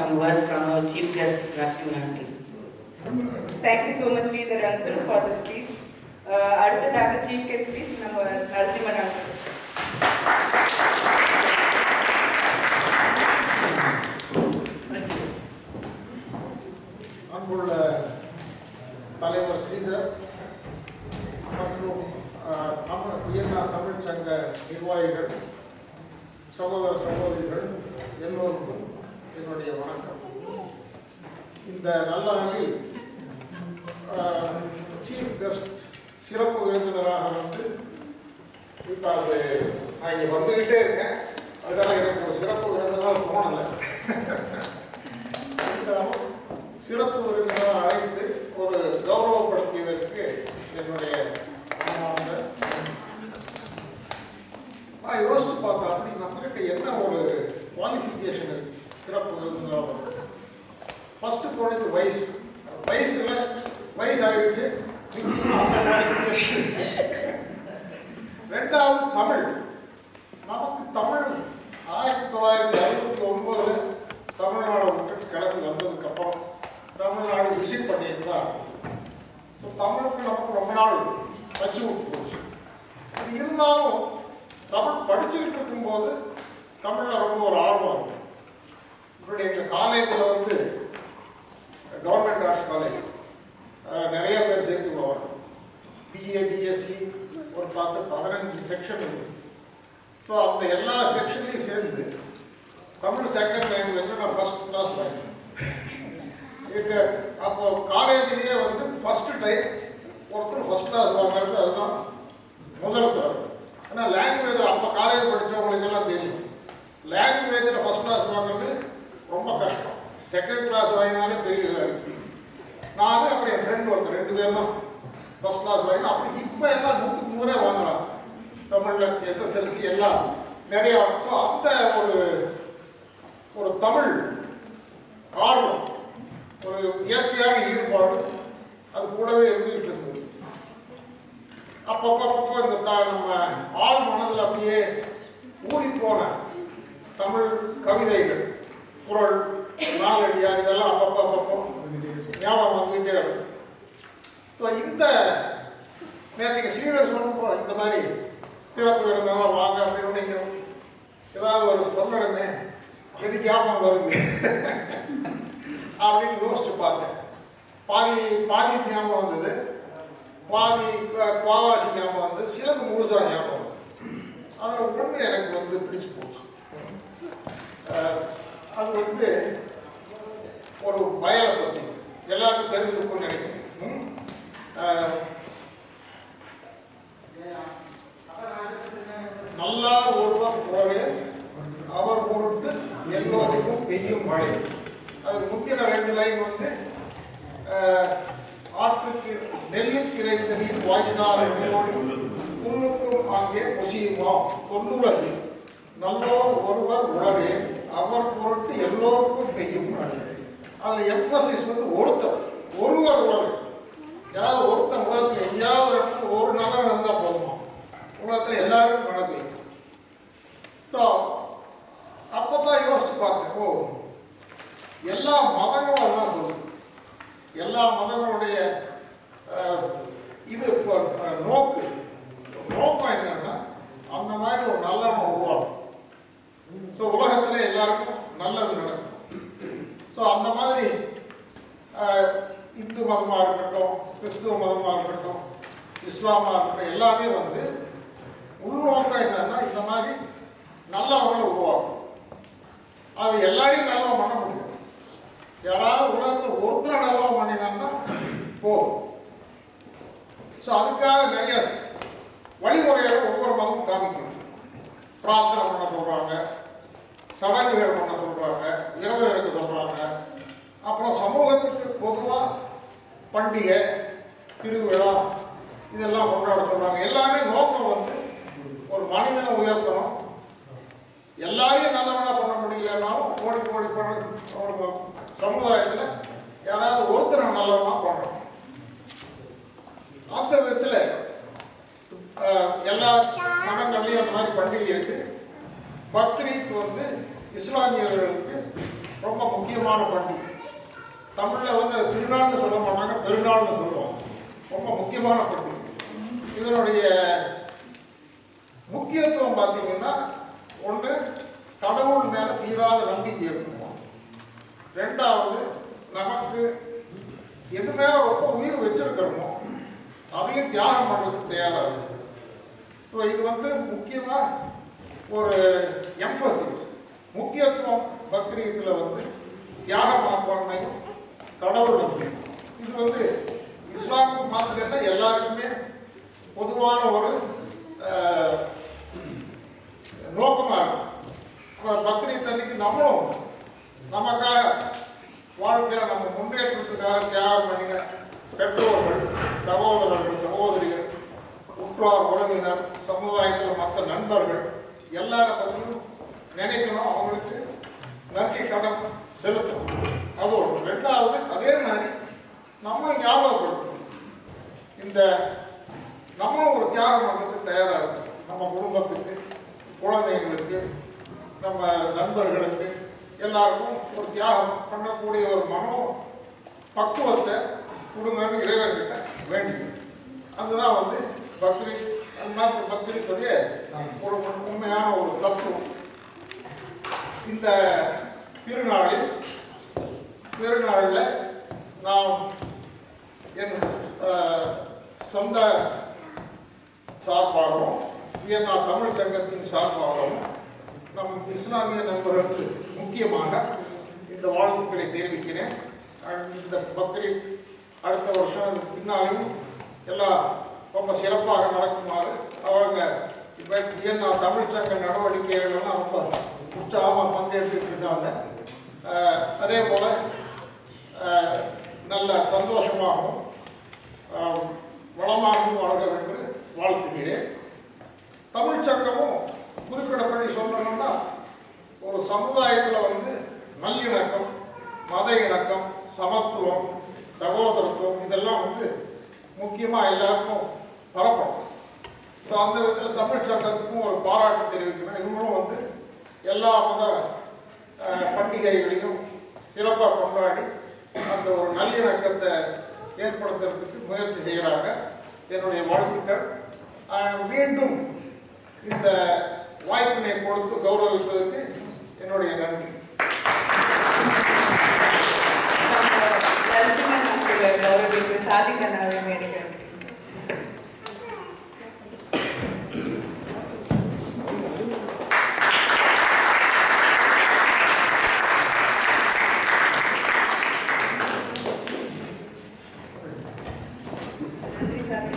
some words from our chief guest, Narasimhan Aunty. Thank you so much, Sridhar uncle, for the speech. Uh, அடுத்ததாக chief guest speech நம்ம Narasimhan uncle. அன்புள்ள தலைவர் ஸ்ரீதர் மற்றும் அஹ், Tamil Vienna Tamil சங்க நிர்வாகிகள் சகோதர சகோதரிகள் எல்லோருக்கும் என்னுடைய வணக்கம் இந்த நல்லாளில் சீஃப் கெஸ்ட் சிறப்பு விருந்தினராக வந்து இப்போ அது நான் இங்கே வந்துக்கிட்டே இருக்கேன் அதனால எனக்கு ஒரு சிறப்பு விருந்தினராக தோணலை இருந்தாலும் சிறப்பு விருந்தினராக அழைத்து ஒரு கௌரவப்படுத்தியதற்கு என்னுடைய மனமார்ந்த நான் யோசிச்சு பார்த்தேன் அப்படி நம்மகிட்ட என்ன ஒரு குவாலிஃபிகேஷன் இருக்கு சிறப்பு விருந்தினராக ஃபர்ஸ்ட் தோணுது வயசு வயசுல வயசு ஆகிடுச்சு நிச்சயமா அந்த qualification. ரெண்டாவது தமிழ் நமக்கு தமிழ் ஆயிரத்தி தொள்ளாயிரத்தி அறுபத்தி ஒன்பதுல தமிழ்நாடு விட்டுட்டு கிளம்பி வந்ததுக்கு அப்புறம் தமிழ்நாடு விசிட் பண்ணிட்டு தான் ஸோ தமிழுக்கு நமக்கு ரொம்ப நாள் வச்சு விட்டு போச்சு அது இருந்தாலும் தமிழ் படிச்சுக்கிட்டு இருக்கும்போது தமிழில் ரொம்ப ஒரு ஆர்வம் இருக்கு. இப்படி எங்கள் காலேஜில் வந்து கவர்மெண்ட் ஆர்ட்ஸ் காலேஜ் நிறைய பேர் சேர்த்து போவாங்க பிஏ பிஎஸ்சி ஒரு பத்து பதினஞ்சு செக்ஷன் இருக்கு ஸோ அந்த எல்லா செக்ஷன்லையும் சேர்ந்து தமிழ் செகண்ட் லாங்குவேஜில் நான் ஃபர்ஸ்ட் கிளாஸ் வாங்கினேன் இதுக்கு அப்போ காலேஜ்லேயே வந்து ஃபர்ஸ்ட் டைம் ஒருத்தர் ஃபர்ஸ்ட் கிளாஸ் வாங்குறது அதுதான் முதல் தரம் ஆனால் லாங்குவேஜ் அப்போ காலேஜ் படித்தவங்களுக்கெல்லாம் தெரியும் லாங்குவேஜில் ஃபர்ஸ்ட் கிளாஸ் வாங்குறது ரொம்ப கஷ்டம் செகண்ட் கிளாஸ் வாங்கினாலே தெரியுது நான் அப்புறம் என் ஃப்ரெண்ட் ஒருத்தர் ரெண்டு பேரும் தான் ஃபர்ஸ்ட் கிளாஸ் வாங்கினா அப்படி இப்போ எல்லாம் நூற்றுக்கு நூறே வாங்கலாம் தமிழில் எஸ்எஸ்எல்சி எல்லாம் நிறைய ஸோ அந்த ஒரு ஒரு தமிழ் ஆர்வம் ஒரு இயற்கையான ஈடுபாடு அது கூடவே இருந்துகிட்டு இருந்தது அப்பப்போ அப்பப்போ இந்த த நம்ம ஆள் மனதில் அப்படியே ஊறி போன தமிழ் கவிதைகள் குரல் நாலடியார் இதெல்லாம் அப்பப்போ அப்பப்போ ஞாபகம் வந்துகிட்டே இருக்கும் ஸோ இந்த நேற்றுக்கு ஸ்ரீதர் சொன்னப்போ இந்த மாதிரி சிறப்பு விருந்தெல்லாம் வாங்க அப்படின்னு நீங்கள் ஏதாவது ஒரு சொல்லணுமே எது ஞாபகம் வருது அப்படின்னு யோசிச்சு பார்த்தேன் பாதி பாதி ஞாபகம் வந்தது பாதி கு- குவாவாசி ஞாபகம் வந்து சிலது முழுசா ஞாபகம் வந்தது. அதில் ஒன்று எனக்கு வந்து பிடிச்சு போச்சு அஹ், அது வந்து ஒரு வயலை பற்றி எல்லாருக்கும் தெரிஞ்சிருக்கும்னு நினைக்கிறேன் ம்? அஹ், நல்லார் ஒருவர் உறவே அவர் பொருட்டு எல்லோருக்கும் பெய்யும் மழை அது முந்தின ரெண்டு லைன் வந்து அஹ், ஆற்றுக்கு நெல்லுக்கு இறைத்த நீர் வாய்ந்தார் நீரோடி புல்லுக்கும் அங்கே பொசியுமா தொல்லுலகில் நல்லோர் ஒருவர் உறவே அவர் பொருட்டு எல்லோருக்கும் பெய்யும் மழை அதில் எம்ஃபசிஸ் வந்து ஒருத்தர் ஒருவர் உறவு யாராவது ஒருத்தர் உலகத்தில் எங்கேயாவது ஒரு இடத்துல ஒரு நல்லவன் இருந்தால் போதுமா உலகத்தில் எல்லாருக்கும் மழை பெய்யும் ஸோ அப்போ தான் யோசிச்சு பார்த்தேன் ஓ எல்லா மதங்களும் அதான் சொல்லுது எல்லா மதங்களுடைய அஹ், இது இப்போ, அஹ், நோக்கு நோக்கம் என்னன்னா அந்த மாதிரி ஒரு நல்லவன் உருவாகும் ஸோ உலகத்தில் எல்லாருக்கும் நல்லது நடக்கும் ஸோ அந்த மாதிரி அஹ், இந்து மதமாக இருக்கட்டும் கிறிஸ்துவ மதமாக இருக்கட்டும் இஸ்லாமாக இருக்கட்டும் எல்லாமே வந்து உள்நோக்கம் என்னன்னா இந்த மாதிரி நல்லவங்களை உருவாக்கும் அது எல்லாரையும் நல்லவன் பண்ண முடியும் யாராவது உலகத்தில் ஒருத்தரை நல்லவன் பண்ணினான்னா போதும் ஸோ அதுக்காக நிறைய வழிமுறைகளை ஒவ்வொரு மதமும் காமிக்குது பிரார்த்தனை பண்ண சொல்கிறாங்க சடங்குகள் பண்ண சொல்கிறாங்க இரவு எடுக்க சொல்கிறாங்க அப்புறம் சமூகத்துக்கு பொதுவாக பண்டிகை திருவிழா இதெல்லாம் கொண்டாட சொல்கிறாங்க எல்லாமே நோக்கம் வந்து ஒரு மனிதனை உயர்த்தணும் எல்லாரையும் நல்லவனா பண்ண முடியலன்னாலும் கோடி கோடி பண்ண ஒரு சமுதாயத்தில் யாராவது ஒருத்தரை நல்லவனா பண்ணணும் அந்த விதத்தில் எல்லா மதங்கள்லையும் அந்த மாதிரி பண்டிகை இருக்கு பக்ரீத் வந்து இஸ்லாமியர்களுக்கு ரொம்ப முக்கியமான பண்டிகை தமிழில் வந்து அது திருநாள்னு சொல்ல மாட்டாங்க பெருநாள்னு சொல்லுவோம் ரொம்ப முக்கியமான பண்டிகை இதனுடைய முக்கியத்துவம் பார்த்தீங்கன்னா ஒன்று கடவுள் மேலே தீராத நம்பிக்கை இருக்கணும் ரெண்டாவது நமக்கு எது மேலே ரொம்ப உயிர் வச்சிருக்கிறோமோ அதையும் தியாகம் பண்ணுறதுக்கு தயாராக இருக்கு ஸோ இது வந்து முக்கியமாக ஒரு எம்பசிஸ் முக்கியத்துவம் பக்ரீத்தில் வந்து தியாக மனப்பான்மையும் கடவுள் நம்பிக்கை இது வந்து இஸ்லாமுக்கு மாத்திரம் இல்லை எல்லாருக்குமே பொதுவான ஒரு அஹ், நோக்கமாக இருக்கும் அப்ப பக்ரீத் அன்னைக்கு நம்மளும் நமக்காக வாழ்க்கையில் நம்ம முன்னேற்றத்துக்காக தியாகம் பண்ணின பெற்றோர்கள் சகோதரர்கள் சகோதரிகள் உற்றார் உறவினர் சமுதாயத்தில் மற்ற நண்பர்கள் எல்லார பற்றியும் நினைக்கணும் அவங்களுக்கு நன்றி கடன் செலுத்தணும் அது ஒன்று ரெண்டாவது அதே மாதிரி நம்மளும் ஞாபகப்படுத்தணும் இந்த நம்மளும் ஒரு தியாகம் பண்ணுறதுக்கு தயாராக இருக்கணும் நம்ம குடும்பத்துக்கு குழந்தைங்களுக்கு நம்ம நண்பர்களுக்கு எல்லாருக்கும் ஒரு தியாகம் பண்ணக்கூடிய ஒரு மனோ பக்குவத்தை கொடுங்கன்னு இறைவன்கிட்ட வேண்டிக்கணும் அதுதான் வந்து பக்ரீத் அந்த மாதிரி பக்ரீத்துடைய ஒரு உண்மையான ஒரு தத்துவம் இந்த திருநாளில் திருநாளில் நாம் என் அஹ், சொந்த சார்பாகவும் வியன்னா தமிழ் சங்கத்தின் சார்பாகவும் நம் இஸ்லாமிய நண்பர்களுக்கு முக்கியமாக இந்த வாழ்த்துக்களை தெரிவிக்கிறேன் அஹ் இந்த பக்ரீத் அடுத்த வருஷம் அதுக்கு பின்னாலும் எல்லாம் ரொம்ப சிறப்பாக நடக்குமாறு அவங்க இப்போ வியன்னா தமிழ் சங்க நடவடிக்கைகள்லாம் ரொம்ப உற்சாகமாக பங்கேற்றுட்டு இருக்காங்க அஹ் அதே போல் அஹ் நல்ல சந்தோஷமாகவும் அஹ் வளமாகவும் வளர என்று வாழ்த்துகிறேன் தமிழ் சங்கமும் குறிப்பிடப்படி சொல்லணும்னா ஒரு சமுதாயத்தில் வந்து நல்லிணக்கம் மத இணக்கம் சமத்துவம் சகோதரத்துவம் இதெல்லாம் வந்து முக்கியமாக எல்லாருக்கும் பரப்பணும் ஸோ அந்த விதத்தில் தமிழ் சங்கத்துக்கும் ஒரு பாராட்டு தெரிவிக்கணும் இவங்களும் வந்து எல்லா மத அஹ், பண்டிகைகளையும் சிறப்பாக கொண்டாடி அந்த ஒரு நல்லிணக்கத்தை ஏற்படுத்துறதுக்கு முயற்சி செய்கிறாங்க என்னுடைய வாழ்த்துக்கள் அஹ், மீண்டும் இந்த வாய்ப்பினை கொடுத்து கௌரவிப்பதற்கு என்னுடைய நன்றி நரசிம்மன் அவர்களை கௌரவித்து சாதிக்க நாளை வேண்டுகிறேன் நன்றி சாமி